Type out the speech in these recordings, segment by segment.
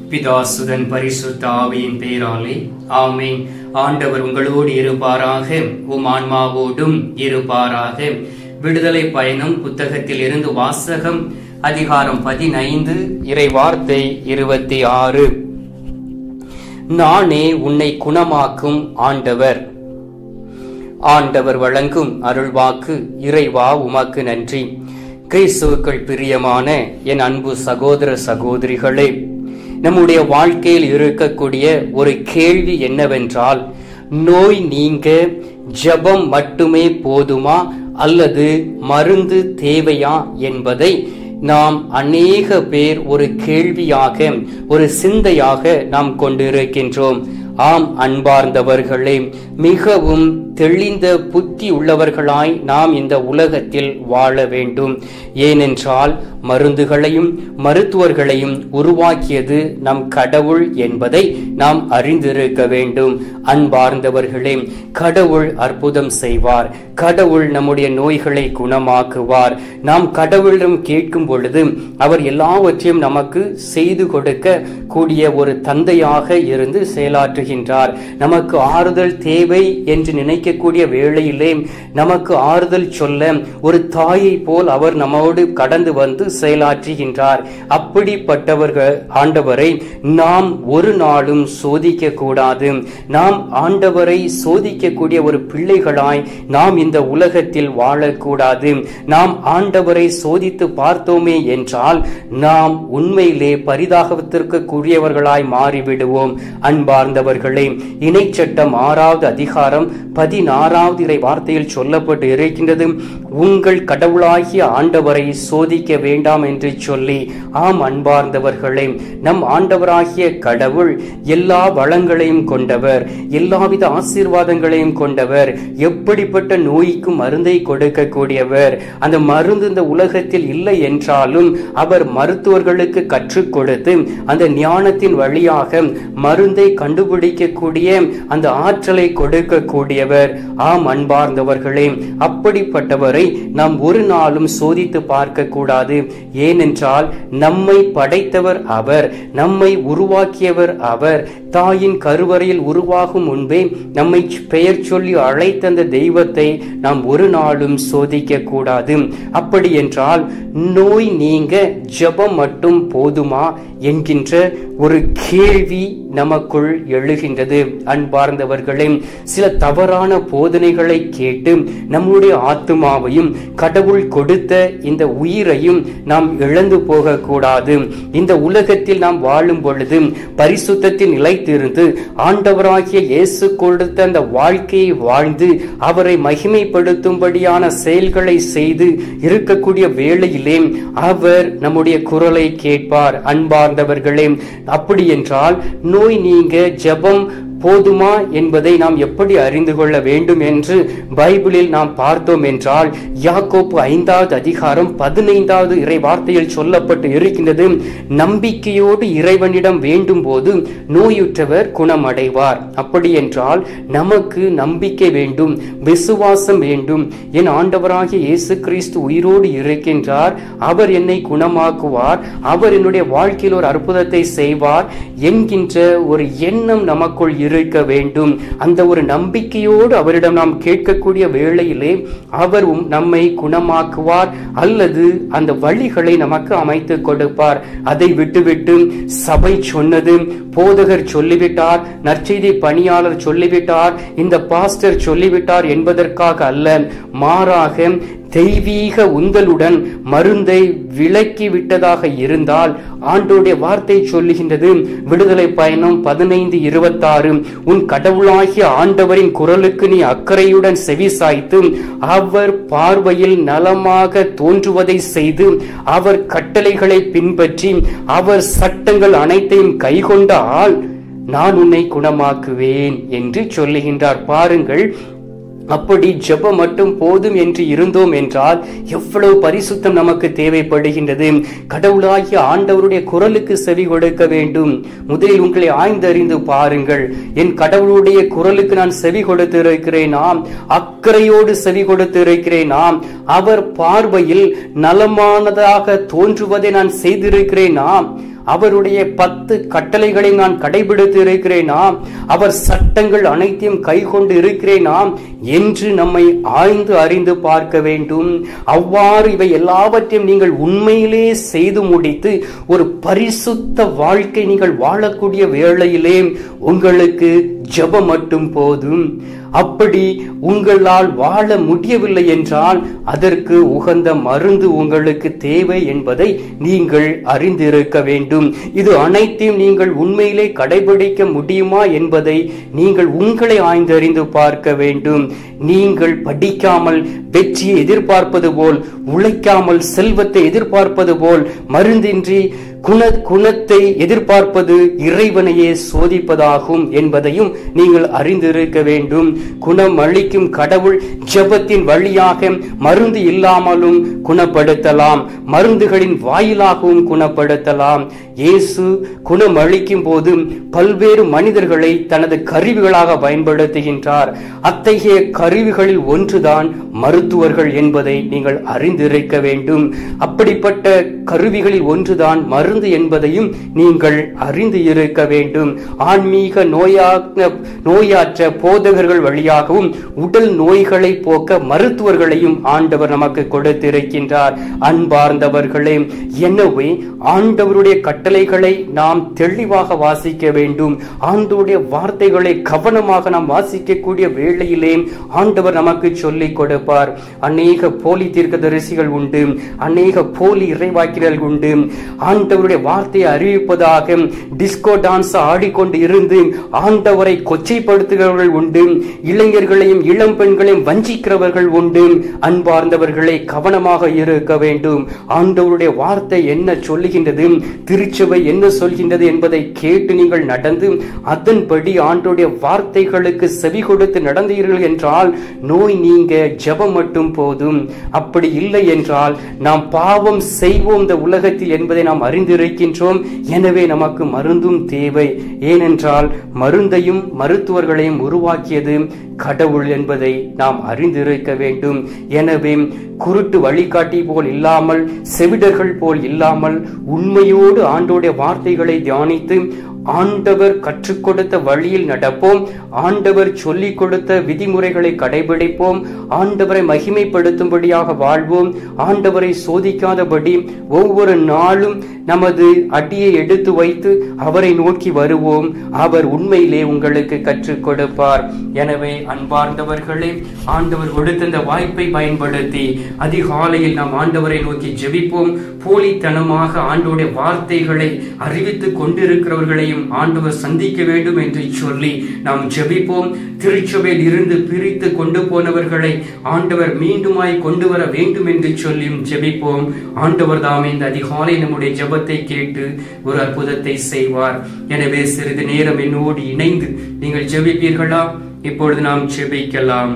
பிதாசுதன் பரிசுத்த ஆவியின் பேராலே ஆமேன் ஆண்டவர் உங்களோடு இருப்பாராக உம் ஆன்மாவோடும் இருப்பாராக விடுதலை பயணம் புத்தகத்தில் இருந்து வாசகம் அதிகாரம் பதினைந்து இறை வார்த்தை இருபத்தி ஆறு நானே உன்னை குணமாக்கும் ஆண்டவர் ஆண்டவர் வழங்கும் அருள்வாக்கு இறைவா உமக்கு நன்றி கிறிஸ்துவுக்குள் பிரியமான என் அன்பு சகோதர சகோதரிகளே நம்முடைய வாழ்க்கையில் இருக்கக்கூடிய ஒரு கேள்வி என்னவென்றால் நோய் நீங்க ஜெபம் மட்டுமே போதுமா அல்லது மருந்து தேவையா என்பதை நாம் அநேக பேர் ஒரு கேள்வியாக ஒரு சிந்தையாக நாம் கொண்டிருக்கின்றோம் ஆம் அன்பார்ந்தவர்களே மிகவும் தெளிந்த புத்தி உள்ளவர்களாய் நாம் இந்த உலகத்தில் வாழ வேண்டும் ஏனென்றால் மருந்துகளையும் மருத்துவர்களையும் உருவாக்கியது நம் கடவுள் என்பதை நாம் அறிந்திருக்க வேண்டும் அன்பார்ந்தவர்களே கடவுள் அற்புதம் செய்வார் கடவுள் நம்முடைய நோய்களை குணமாக்குவார் நாம் கடவுளிடம் கேட்கும் பொழுது அவர் எல்லாவற்றையும் நமக்கு செய்து கொடுக்க கூடிய ஒரு தந்தையாக இருந்து செயலாற்றுகின்றார் நமக்கு ஆறுதல் தேவை என்று நினைக்கக்கூடிய வேளையிலே நமக்கு ஆறுதல் சொல்ல ஒரு தாயை போல் அவர் நம்மோடு கடந்து வந்து செயலாற்றுகின்றார் அப்படிப்பட்டவர்கள் ஆண்டவரை நாம் ஒரு நாளும் சோதிக்க கூடாது நாம் ஆண்டவரை சோதிக்கக்கூடிய ஒரு பிள்ளைகளாய் நாம் இந்த உலகத்தில் வாழக்கூடாது நாம் ஆண்டவரை சோதித்து பார்த்தோமே என்றால் நாம் உண்மையிலே பரிதாகத்திற்கு கூறியவர்களாய் மாறிவிடுவோம் அன்பார்ந்தவர்களே இணைச்சட்டம் ஆறாவது அதிகாரம் பதினாறாவது இறை வார்த்தையில் சொல்லப்பட்டு இருக்கின்றது உங்கள் கடவுளாகிய ஆண்டவரை சோதிக்க வேண்டாம் என்று சொல்லி ஆம் அன்பார்ந்தவர்களே நம் ஆண்டவராகிய கடவுள் எல்லா வளங்களையும் கொண்டவர் எல்லாவித ஆசீர்வாதங்களையும் கொண்டவர் எப்படிப்பட்ட நோய்க்கு மருந்தை கொடுக்கக்கூடியவர் அந்த மருந்து இந்த உலகத்தில் இல்லை என்றாலும் அவர் மருத்துவர்களுக்கு கற்றுக் கொடுத்து அந்த ஞானத்தின் வழியாக மருந்தை கண்டுபிடிக்கக்கூடிய அந்த ஆற்றலை கொடுக்கக்கூடியவர் ஆம் அன்பார்ந்தவர்களே அப்படிப்பட்டவரை நாம் ஒரு நாளும் சோதித்து பார்க்க கூடாது ஏனென்றால் நம்மை படைத்தவர் அவர் நம்மை உருவாக்கியவர் அவர் தாயின் கருவறையில் உருவாகும் முன்பே நம்மை பெயர் சொல்லி அழைத்த அந்த தெய்வத்தை நாம் ஒரு நாளும் சோதிக்க கூடாது அப்படி என்றால் நோய் நீங்க ஜெபம் மட்டும் போதுமா என்கின்ற ஒரு கேள்வி நமக்குள் எழுகின்றது அன்பார்ந்தவர்களே சில தவறான போதனைகளை கேட்டு நம்முடைய ஆத்மாவையும் கடவுள் கொடுத்த இந்த உயிரையும் நாம் இழந்து போக கூடாது இந்த உலகத்தில் நாம் வாழும் பொழுது பரிசுத்தத்தில் நிலைத்திருந்து ஆண்டவராகிய இயேசு கொடுத்த அந்த வாழ்க்கையை வாழ்ந்து அவரை மகிமைப்படுத்தும்படியான செயல்களை செய்து இருக்கக்கூடிய வேளையிலே அவர் நம்முடைய குரலை கேட்பார் அன்பார்ந்தவர்களே அப்படி என்றால் நோய் நீங்க ஜெபம் போதுமா என்பதை நாம் எப்படி அறிந்து கொள்ள வேண்டும் என்று பைபிளில் நாம் பார்த்தோம் என்றால் யாக்கோப்பு ஐந்தாவது அதிகாரம் பதினைந்தாவது இறை வார்த்தையில் சொல்லப்பட்டு இருக்கின்றது நம்பிக்கையோடு இறைவனிடம் வேண்டும் போது நோயுற்றவர் குணமடைவார் அப்படி என்றால் நமக்கு நம்பிக்கை வேண்டும் விசுவாசம் வேண்டும் என் ஆண்டவராகிய இயேசு கிறிஸ்து உயிரோடு இருக்கின்றார் அவர் என்னை குணமாக்குவார் அவர் என்னுடைய வாழ்க்கையில் ஒரு அற்புதத்தை செய்வார் என்கின்ற ஒரு எண்ணம் நமக்குள் இருக்க வேண்டும் அந்த ஒரு நம்பிக்கையோடு அவரிடம் நாம் கேட்கக்கூடிய வேளையிலே அவர் நம்மை குணமாக்குவார் அல்லது அந்த வழிகளை நமக்கு அமைத்து கொடுப்பார் அதை விட்டுவிட்டு சபை சொன்னது போதகர் சொல்லிவிட்டார் நற்செய்தி பணியாளர் சொல்லிவிட்டார் இந்த பாஸ்டர் சொல்லிவிட்டார் என்பதற்காக அல்ல மாறாக தெய்வீக உந்தலுடன் மருந்தை விலக்கி விட்டதாக இருந்தால் ஆண்டோடைய வார்த்தை சொல்லுகின்றது விடுதலை பயணம் பதினைந்து இருபத்தாறு உன் கடவுளாகிய ஆண்டவரின் குரலுக்கு நீ அக்கறையுடன் செவி சாய்த்து அவர் பார்வையில் நலமாக தோன்றுவதை செய்து அவர் கட்டளைகளை பின்பற்றி அவர் சட்டங்கள் அனைத்தையும் கைகொண்ட ஆள் நான் உன்னை குணமாக்குவேன் என்று சொல்லுகின்றார் பாருங்கள் அப்படி ஜெபம் மட்டும் போதும் என்று இருந்தோம் என்றால் எவ்வளவு பரிசுத்தம் நமக்கு தேவைப்படுகின்றது கடவுளாகிய ஆண்டவருடைய குரலுக்கு செவி கொடுக்க வேண்டும் முதலில் உங்களை ஆய்ந்தறிந்து பாருங்கள் என் கடவுளுடைய குரலுக்கு நான் செவி கொடுத்து இருக்கிறேனாம் அக்கறையோடு செவி கொடுத்து இருக்கிறேனாம் அவர் பார்வையில் நலமானதாக தோன்றுவதை நான் செய்திருக்கிறேனாம் அவருடைய பத்து கட்டளைகளை நான் கடைபிடித்து இருக்கிறேனா அவர் சட்டங்கள் அனைத்தையும் கை கொண்டு இருக்கிறேனா என்று நம்மை ஆய்ந்து அறிந்து பார்க்க வேண்டும் அவ்வாறு இவை எல்லாவற்றையும் நீங்கள் உண்மையிலே செய்து முடித்து ஒரு பரிசுத்த வாழ்க்கை நீங்கள் வாழக்கூடிய வேளையிலே உங்களுக்கு ஜெபம் மட்டும் போதும் அப்படி உங்களால் வாழ முடியவில்லை என்றால் அதற்கு உகந்த மருந்து உங்களுக்கு தேவை என்பதை நீங்கள் அறிந்திருக்க வேண்டும் இது அனைத்தையும் நீங்கள் உண்மையிலே கடைபிடிக்க முடியுமா என்பதை நீங்கள் உங்களை ஆய்ந்தறிந்து பார்க்க வேண்டும் நீங்கள் படிக்காமல் வெற்றியை எதிர்பார்ப்பது போல் உழைக்காமல் செல்வத்தை எதிர்பார்ப்பது போல் மருந்தின்றி குண குணத்தை எதிர்பார்ப்பது இறைவனையே சோதிப்பதாகும் என்பதையும் நீங்கள் அறிந்திருக்க வேண்டும் குணம் அளிக்கும் கடவுள் ஜெபத்தின் வழியாக மருந்து இல்லாமலும் குணப்படுத்தலாம் மருந்துகளின் வாயிலாகவும் குணப்படுத்தலாம் இயேசு குணம் அளிக்கும் போது பல்வேறு மனிதர்களை தனது கருவிகளாக பயன்படுத்துகின்றார் அத்தகைய கருவிகளில் ஒன்றுதான் மருத்துவர்கள் என்பதை நீங்கள் அறிந்திருக்க வேண்டும் அப்படிப்பட்ட கருவிகளில் ஒன்றுதான் மருந்து என்பதையும் நீங்கள் அறிந்து இருக்க வேண்டும் ஆன்மீக நோயாக நோயாற்ற போதகர்கள் வழியாகவும் உடல் நோய்களை போக்க மருத்துவர்களையும் ஆண்டவர் நமக்கு கொடுத்திருக்கின்றார் அன்பார்ந்தவர்களே எனவே ஆண்டவருடைய கட்டளைகளை நாம் தெளிவாக வாசிக்க வேண்டும் ஆண்டவருடைய வார்த்தைகளை கவனமாக நாம் வாசிக்கக்கூடிய வேளையிலே ஆண்டவர் நமக்கு சொல்லிக் கொடுப்பார் அநேக போலி தீர்க்கதரிசிகள் உண்டு அநேக போலி இறைவாக்கினர்கள் உண்டு ஆண்டவருடைய வார்த்தையை அறிவிப்பதாக டிஸ்கோ டான்ஸ் ஆடிக்கொண்டு இருந்து ஆண்டவரை கொச்சைப்படுத்துகிறவர்கள் உண்டு இளைஞர்களையும் இளம் பெண்களையும் வஞ்சிக்கிறவர்கள் உண்டு அன்பார்ந்தவர்களை கவனமாக இருக்க வேண்டும் ஆண்டவருடைய வார்த்தை என்ன சொல்லுகின்றது திருச்சபை என்ன சொல்கின்றது என்பதை கேட்டு நீங்கள் நடந்து அதன்படி ஆண்டவருடைய வார்த்தைகளுக்கு செவி கொடுத்து நடந்தீர்கள் என்றால் நோய் நீங்க ஜெபம் மட்டும் போதும் அப்படி இல்லை என்றால் நாம் பாவம் செய்வோம் இந்த உலகத்தில் என்பதை நாம் அறிந்திருக்கின்றோம் எனவே நமக்கு மருந்தும் தேவை ஏனென்றால் மருந்தையும் மருத்துவர்களையும் உருவாக்கியது கடவுள் என்பதை நாம் அறிந்திருக்க வேண்டும் எனவே குருட்டு வழிகாட்டி போல் இல்லாமல் செவிடர்கள் போல் இல்லாமல் உண்மையோடு ஆண்டோடைய வார்த்தைகளை தியானித்து ஆண்டவர் கற்றுக் கொடுத்த வழியில் நடப்போம் ஆண்டவர் சொல்லிக் கொடுத்த விதிமுறைகளை கடைபிடிப்போம் ஆண்டவரை மகிமைப்படுத்தும்படியாக வாழ்வோம் ஆண்டவரை சோதிக்காதபடி ஒவ்வொரு நாளும் நமது அடியை எடுத்து வைத்து அவரை நோக்கி வருவோம் அவர் உண்மையிலே உங்களுக்கு கற்றுக் கொடுப்பார் எனவே அன்பார்ந்தவர்களே ஆண்டவர் கொடுத்த இந்த வாய்ப்பை பயன்படுத்தி அதிகாலையில் நாம் ஆண்டவரை நோக்கி ஜெபிப்போம் போலித்தனமாக ஆண்டோடைய வார்த்தைகளை அறிவித்துக் கொண்டிருக்கிறவர்களையும் ஆண்டவர் சந்திக்க வேண்டும் என்று சொல்லி நாம் ஜெபிப்போம் திருச்சபையில் இருந்து பிரித்து கொண்டு போனவர்களை ஆண்டவர் மீண்டுமாய் கொண்டு வர வேண்டும் என்று சொல்லியும் ஜெபிப்போம் ஆண்டவர் தாமே இந்த அதிகாலை நம்முடைய ஜெபத்தை கேட்டு ஒரு அற்புதத்தை செய்வார் எனவே சிறிது நேரம் என்னோடு இணைந்து நீங்கள் ஜெபிப்பீர்களா இப்பொழுது நாம் ஜெபிக்கலாம்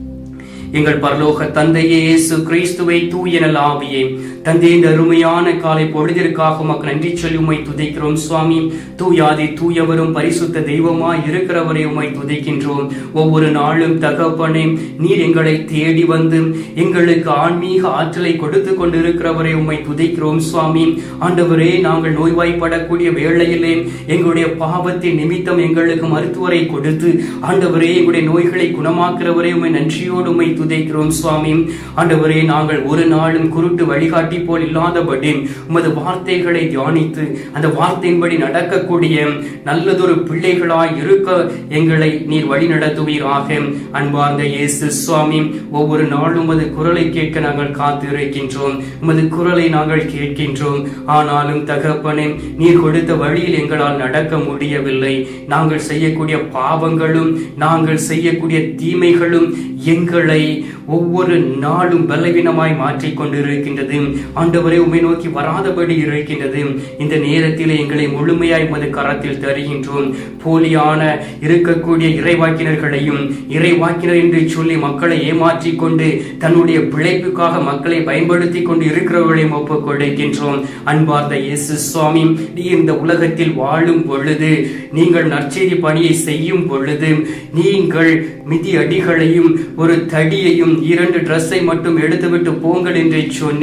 எங்கள் பரலோக தந்தையே இயேசு கிறிஸ்துவை தூய நல் ஆவியே தந்தை இந்த அருமையான காலை பொழுதிற்காக உமக்கு நன்றி சொல்லி உம்மை துதிக்கிறோம் சுவாமி தூயாதி தூயவரும் பரிசுத்த தெய்வமாய் இருக்கிறவரை உம்மை துதிக்கின்றோம் ஒவ்வொரு நாளும் தகப்பனே நீர் எங்களை தேடி வந்து எங்களுக்கு ஆன்மீக ஆற்றலை கொடுத்து கொண்டிருக்கிறவரை உம்மை துதிக்கிறோம் சுவாமி ஆண்டவரே நாங்கள் நோய்வாய்ப்படக்கூடிய வேளையிலே எங்களுடைய பாவத்தின் நிமித்தம் எங்களுக்கு மருத்துவரை கொடுத்து ஆண்டவரே எங்களுடைய நோய்களை குணமாக்குறவரே உம்மை நன்றியோடு உம்மை துதிக்கிறோம் சுவாமி ஆண்டவரே நாங்கள் ஒரு நாளும் குருட்டு வழிகாட்டி போல் இல்லாதபடி உமது வார்த்தைகளை தியானித்து அந்த வார்த்தையின்படி நடக்கக்கூடிய நல்லதொரு பிள்ளைகளாய் இருக்க எங்களை நீர் வழி நடத்துவீராக அன்பார்ந்த இயேசு சுவாமி ஒவ்வொரு நாளும் உமது குரலை கேட்க நாங்கள் காத்து இருக்கின்றோம் உமது குரலை நாங்கள் கேட்கின்றோம் ஆனாலும் தகப்பனே நீர் கொடுத்த வழியில் எங்களால் நடக்க முடியவில்லை நாங்கள் செய்யக்கூடிய பாவங்களும் நாங்கள் செய்யக்கூடிய தீமைகளும் எங்களை ஒவ்வொரு நாளும் பலவீனமாய் மாற்றிக் கொண்டிருக்கின்றது ஆண்டவரை உமை நோக்கி வராதபடி இருக்கின்றது இந்த நேரத்தில் எங்களை முழுமையாய் உமது கரத்தில் தருகின்றோம் போலியான இருக்கக்கூடிய இறைவாக்கினர்களையும் இறைவாக்கினர் என்று சொல்லி மக்களை ஏமாற்றிக் கொண்டு தன்னுடைய பிழைப்புக்காக மக்களை பயன்படுத்தி கொண்டு இருக்கிறவர்களையும் ஒப்புக் கொடுக்கின்றோம் அன்பார்ந்த இயேசு சுவாமி நீ இந்த உலகத்தில் வாழும் பொழுது நீங்கள் நற்செய்தி பணியை செய்யும் பொழுது நீங்கள் மிதி அடிகளையும் ஒரு தடியையும் இரண்டு டிரஸ்ஸை மட்டும் எடுத்துவிட்டு போங்கள் என்று சொன்னீரே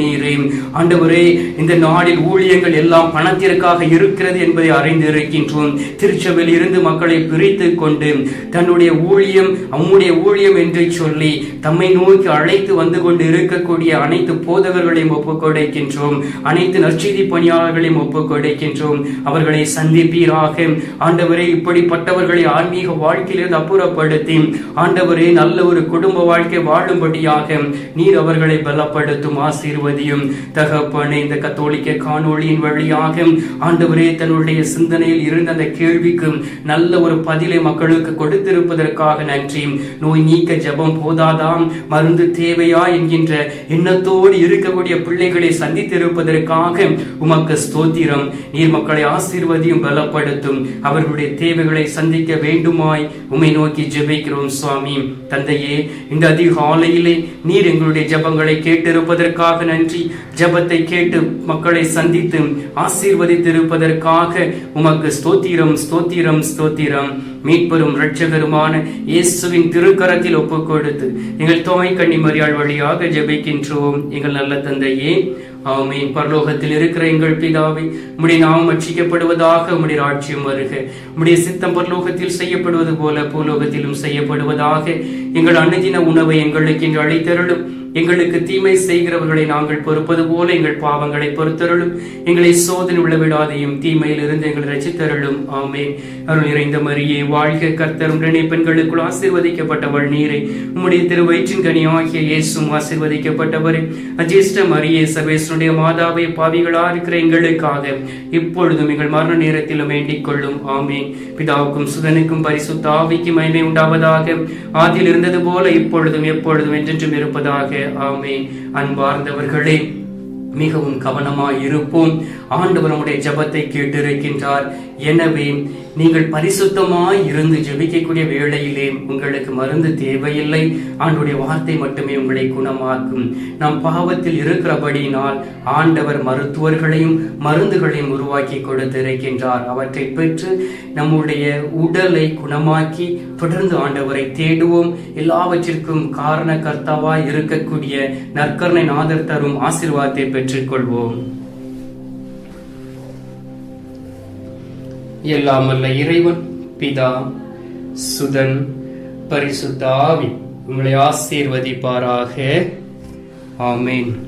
ஆண்டவரே இந்த நாளில் ஊழியங்கள் எல்லாம் பணத்திற்காக இருக்கிறது என்பதை அறிந்திருக்கின்றோம் திருச்சபையில் இருந்து மக்களை பிரித்து கொண்டு தன்னுடைய ஊழியம் அவனுடைய ஊழியம் என்று சொல்லி தம்மை நோக்கி அழைத்து வந்து கொண்டு இருக்கக்கூடிய அனைத்து போதகர்களையும் ஒப்புக் கொடுக்கின்றோம் அனைத்து நற்செய்தி பணியாளர்களையும் ஒப்புக் கொடுக்கின்றோம் அவர்களை சந்திப்பீராக ஆண்டவரே இப்படிப்பட்டவர்களை ஆன்மீக வாழ்க்கையிலிருந்து அப்புறப்படுத்தி ஆண்டவரே நல்ல ஒரு குடும்ப வாழ்க்கை வாழும்படியாக நீர் அவர்களை பலப்படுத்தும் ஆசீர்வதியும் தகப்பனே இந்த கத்தோலிக்க காணொளியின் வழியாக ஆண்டவரே தன்னுடைய சிந்தனையில் இருந்த அந்த கேள்விக்கு நல்ல ஒரு பதிலை மக்களுக்கு கொடுத்திருப்பதற்காக நன்றி நோய் நீக்க ஜெபம் போதாதாம் மருந்து தேவையா என்கின்ற எண்ணத்தோடு இருக்கக்கூடிய பிள்ளைகளை சந்தித்திருப்பதற்காக உமக்கு ஸ்தோத்திரம் நீர் மக்களை ஆசீர்வதியும் பலப்படுத்தும் அவர்களுடைய தேவைகளை சந்திக்க வேண்டுமாய் உமை நோக்கி ஜெபிக்கிறோம் சுவாமி தந்தையே இந்த அதிகாலையிலே நீர் எங்களுடைய ஜெபங்களை கேட்டிருப்பதற்காக நன்றி ஜெபத்தை கேட்டு மக்களை சந்தித்து ஆசீர்வதித்திருப்பதற்காக உமக்கு ஸ்தோத்திரம் ஸ்தோத்திரம் ஸ்தோத்திரம் மீட்பெரும் இரட்சகருமான இயேசுவின் திருக்கரத்தில் ஒப்புக் கொடுத்து எங்கள் தோமை கன்னிமரியாள் வழியாக ஜெபிக்கின்றோம் எங்கள் நல்ல தந்தையே ஆமென் பரலோகத்தில் இருக்கிற எங்கள் பிதாவை உம்முடைய நாமம் அச்சிக்கப்படுவதாக உம்முடைய ராட்சியம் வருக உம்முடைய சித்தம் பரலோகத்தில் செய்யப்படுவது போல பூலோகத்திலும் செய்யப்படுவதாக எங்கள் அன்னதின உணவை எங்களுக்கு இன்று அளித்தருளும் எங்களுக்கு தீமை செய்கிறவர்களை நாங்கள் பொறுப்பது போல எங்கள் பாவங்களை பொறுத்தருளும் எங்களை சோதனை விழவிடாதையும் தீமையில் இருந்து எங்களை ரசித்தருளும் ஆமே அருள் நிறைந்த மரியே வாழ்க கர்த்தர் உடனே பெண்களுக்குள் ஆசீர்வதிக்கப்பட்டவள் நீரை உம்முடைய திருவயிற்றின் கனியாகிய இயேசும் ஆசீர்வதிக்கப்பட்டவரே அஜேஷ்ட மரியே சர்வேஸ்வனுடைய மாதாவை பாவிகளா இருக்கிற எங்களுக்காக இப்பொழுதும் எங்கள் மரண நேரத்திலும் வேண்டிக் கொள்ளும் ஆமே பிதாவுக்கும் சுதனுக்கும் பரிசுத்த ஆவிக்கும் மகிமை உண்டாவதாக ஆதியில் இருந்தது போல இப்பொழுதும் எப்பொழுதும் என்றென்றும் இருப்பதாக ஆமே அன்பார்ந்தவர்களே மிகவும் கவனமாய் இருப்போம் ஆண்டவர் நம்முடைய ஜெபத்தை கேட்டிருக்கின்றார் எனவே நீங்கள் பரிசுத்தமாய் இருந்து ஜெபிக்கக்கூடிய வேளையிலே உங்களுக்கு மருந்து தேவையில்லை ஆண்டுடைய வார்த்தை மட்டுமே உங்களை குணமாக்கும் நாம் பாவத்தில் இருக்கிறபடியினால் ஆண்டவர் மருத்துவர்களையும் மருந்துகளையும் உருவாக்கி கொடுத்திருக்கின்றார் அவற்றை பெற்று நம்முடைய உடலை குணமாக்கி தொடர்ந்து ஆண்டவரை தேடுவோம் எல்லாவற்றிற்கும் காரண கர்த்தாவாய் இருக்கக்கூடிய நற்கரணை நாதர் தரும் ஆசீர்வாதத்தை பெற்றுக்கொள்வோம் எல்லாம் வல்ல இறைவன் பிதா சுதன் பரிசுத்த ஆவி உங்களை ஆசீர்வதிப்பாராக ஆமென்